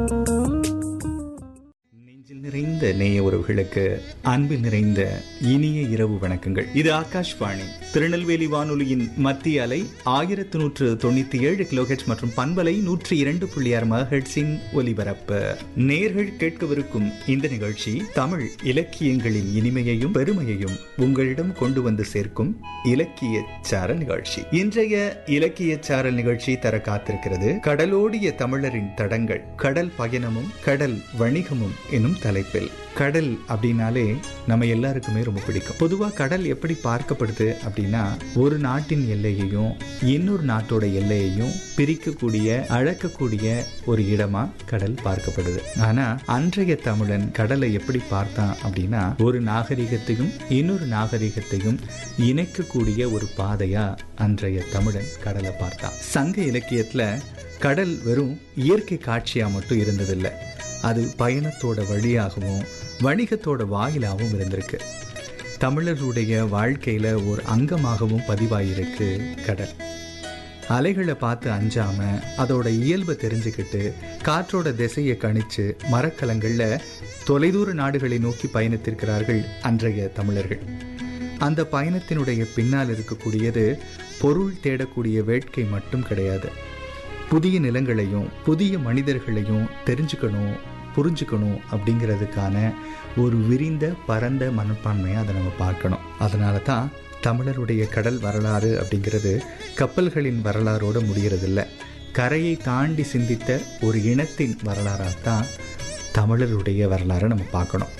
நெஞ்சில் நிறைந்த நேய உறவுகளுக்கு அன்பு நிறைந்த இனிய இரவு வணக்கங்கள் இது ஆகாஷ்வாணி திருநெல்வேலி வானொலியின் மத்திய அலை ஆயிரத்து நூற்று தொண்ணூத்தி ஏழு கிலோஹெட்ஸ் மற்றும் பண்பலை நூற்றி இரண்டு புள்ளி ஆறு மகஹெட்ஸின் ஒலிபரப்பு நேர்கள் கேட்கவிருக்கும் இந்த நிகழ்ச்சி தமிழ் இலக்கியங்களின் இனிமையையும் பெருமையையும் உங்களிடம் கொண்டு வந்து சேர்க்கும் இலக்கிய சார நிகழ்ச்சி இன்றைய இலக்கிய சாரல் நிகழ்ச்சி தர காத்திருக்கிறது கடலோடிய தமிழரின் தடங்கள் கடல் பயணமும் கடல் வணிகமும் எனும் தலைப்பில் கடல் அப்படின்னாலே நம்ம எல்லாருக்குமே ரொம்ப பிடிக்கும் பொதுவா கடல் எப்படி பார்க்கப்படுது அப்படின்னா ஒரு நாட்டின் எல்லையையும் இன்னொரு நாட்டோட எல்லையையும் பிரிக்கக்கூடிய அழக்கக்கூடிய ஒரு இடமா கடல் பார்க்கப்படுது ஆனா அன்றைய தமிழன் கடலை எப்படி பார்த்தான் அப்படின்னா ஒரு நாகரிகத்தையும் இன்னொரு நாகரிகத்தையும் இணைக்கக்கூடிய ஒரு பாதையா அன்றைய தமிழன் கடலை பார்த்தான் சங்க இலக்கியத்துல கடல் வெறும் இயற்கை காட்சியா மட்டும் இருந்ததில்லை அது பயணத்தோட வழியாகவும் வணிகத்தோட வாயிலாகவும் இருந்திருக்கு தமிழருடைய வாழ்க்கையில ஒரு அங்கமாகவும் பதிவாயிருக்கு கடல் அலைகளை பார்த்து அஞ்சாம அதோட இயல்பை தெரிஞ்சுக்கிட்டு காற்றோட திசையை கணிச்சு மரக்கலங்கள்ல தொலைதூர நாடுகளை நோக்கி பயணித்திருக்கிறார்கள் அன்றைய தமிழர்கள் அந்த பயணத்தினுடைய பின்னால் இருக்கக்கூடியது பொருள் தேடக்கூடிய வேட்கை மட்டும் கிடையாது புதிய நிலங்களையும் புதிய மனிதர்களையும் தெரிஞ்சுக்கணும் புரிஞ்சுக்கணும் அப்படிங்கிறதுக்கான ஒரு விரிந்த பரந்த மனப்பான்மையை அதை நம்ம பார்க்கணும் அதனால தான் தமிழருடைய கடல் வரலாறு அப்படிங்கிறது கப்பல்களின் வரலாறோடு முடிகிறதில்ல கரையை தாண்டி சிந்தித்த ஒரு இனத்தின் வரலாறாக தான் தமிழருடைய வரலாறை நம்ம பார்க்கணும்